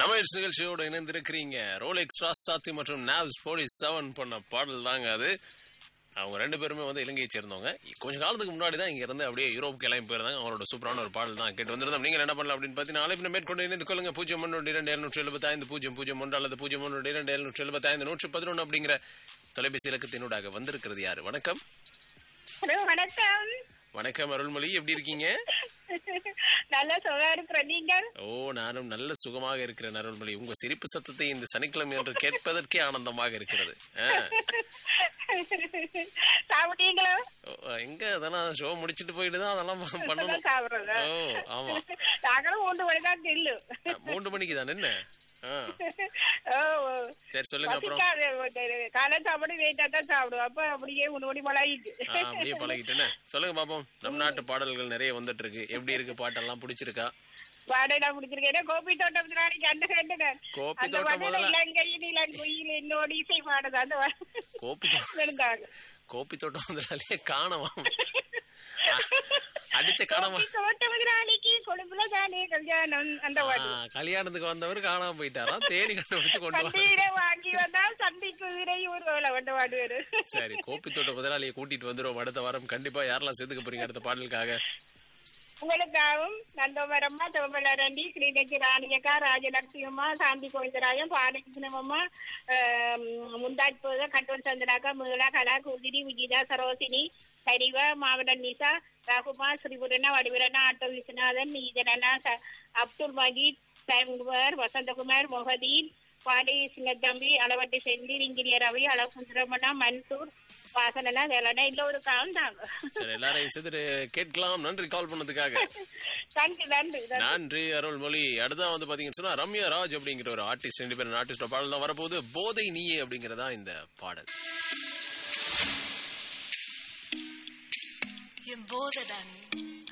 நம்ம நிகழ்ச்சியோடு இணைந்திருக்கிறீங்க ரோலெக்ஸ் ராசாத்தி மற்றும் நாவ்ஸ் போலீஸ் செவன் பண்ண பாடல் தாங்க அது அவங்க ரெண்டு பேருமே வந்து இலங்கையை சேர்ந்தவங்க கொஞ்ச காலத்துக்கு முன்னாடி தான் இங்க இருந்து அப்படியே யூரோப் கிளம்பி போயிருந்தாங்க அவங்களோட சூப்பரான ஒரு பாடல் தான் கேட்டு வந்திருந்தோம் நீங்கள் என்ன பண்ணலாம் அப்படின்னு பார்த்தீங்கன்னா அழைப்பின மேற்கொண்டு இணைந்து கொள்ளுங்க பூஜ்ஜியம் ஒன்று இரண்டு எழுநூற்றி எழுபத்தைந்து பூஜ்ஜியம் பூஜ்ஜியம் ஒன்று அல்லது பூஜ்ஜியம் ஒன்று இரண்டு எழுநூற்றி எழுபத்தைந்து நூற்றி பதினொன்று அப்படிங்கிற தொலைபேசி இலக்கத்தினூடாக வந்திருக்கிறது யாரு வணக்கம் ஹலோ வணக்கம் வணக்கம் அருள்மொழி எப்படி இருக்கீங்க நல்ல சுகா இருக்கிற நீங்கள் ஓ நானும் நல்ல சுகமாக இருக்கிறேன் அருள்மொழி உங்க சிரிப்பு சத்தத்தை இந்த சனிக்கிழமை என்று கேட்பதற்கே ஆனந்தமாக இருக்கிறது ஆ. சாப்பிட்டீங்களோ ஓ, எங்க அதெல்லாம் ஷோ முடிச்சிட்டு போயிட்டு தான் அதெல்லாம் பண்ணணும் சாப்பிடுறதா ஓ ஆமா நாங்களும் மூன்று மணி தான் தில்லு மூன்று மணிக்கு தான் என்ன ஆ, ஓ சரி சொல்லுங்க அப்புறம் பசிக்காது காலை சாப்பாடு வெயிட்டா தான் சாப்பிடுவோம் அப்ப அப்படியே மூணு மணி பழகிட்டு ஆ, அப்படியே பழகிட்டேன்னு சொல்லுங்க பாப்போம் நம் நாட்டு பாடல்கள் நிறைய வந்துட்டு இருக்கு எப்படி இருக்கு பாட்டெல்லாம் பிடிச்சிருக்கா பாடையில முடிச்சிருக்கேன் கோபி தோட்டம் நாளைக்கு அந்த கேட்டுனேன் கோபி அந்த தோட்டம் பாட்டுல முதல்ல- இலங்கையில் இலங்கையில் என்னோட இசை பாடுது அந்த கோபி தோ- இருந்தாங்க கோபி தோட்டம் வந்தாலே காணவா அடிச்ச காணவா கோபி தோட்டம் நாளைக்கு கொழும்புல தானே கல்யாணம் அந்த ஆ, பாட்டு கல்யாணத்துக்கு வந்தவர் காணாம போயிட்டாரா தேடி கண்டுபிடிச்சு கொண்டு வர கண்டீரை வாங்கி வந்தா சந்திக்கு வீரை ஊர்வல கொண்டு வாடுவாரு சரி கோபி தோட்ட முதலாளியை கூட்டிட்டு வந்துருவோம் அடுத்த வாரம் கண்டிப்பா யாரெல்லாம் சேர்த்துக்க போறீங்க அடுத்த பாடலுக்காக உங்களுக்காகவும் நந்தோமரம்மா தோமலரண்டி ஸ்ரீநெச்சி ராணியக்கா ராஜலட்சுமி அம்மா சாந்தி கோவிந்தராயம் பாடகிருஷ்ணம்மா முந்தாஜ் போத கட்டோன் சந்திராக்கா மீளா கலா குதிரி விஜிதா சரோசினி சரிவா மாவட்டம் நிசா ரகுமா ஸ்ரீபுரனா வடிவரனா ஆட்டோ விஸ்வநாதன் நீதரனா ச- அப்துல் மஜீத் சைம்குமார் வசந்தகுமார் மொஹதீன் பாடி சிங்கத்தம்பி அளவட்டி செந்தில் இன்ஜினியர் ரவி அளவுசுந்தரமணா மன்சூர் வாசனனா வேலனா எல்லோருக்காகவும் தாங்க சரி எல்லாரையும் சேர்த்துட்டு கேட்கலாம் நன்றி கால் பண்ணதுக்காக நன்றி நன்றி நன்றி நன்றி அருள்மொழி அடுத்தா வந்து பாத்தீங்கன்னு சொன்னா ரம்யா ராஜ் அப்படிங்கிற ஒரு ஆர்டிஸ்ட் ரெண்டு பேரும் ஆர்டிஸ்டோட பாடல் தான் வரப்போகுது போதை நீயே அப்படிங்கறதா இந்த பாடல் என் போதடா நீ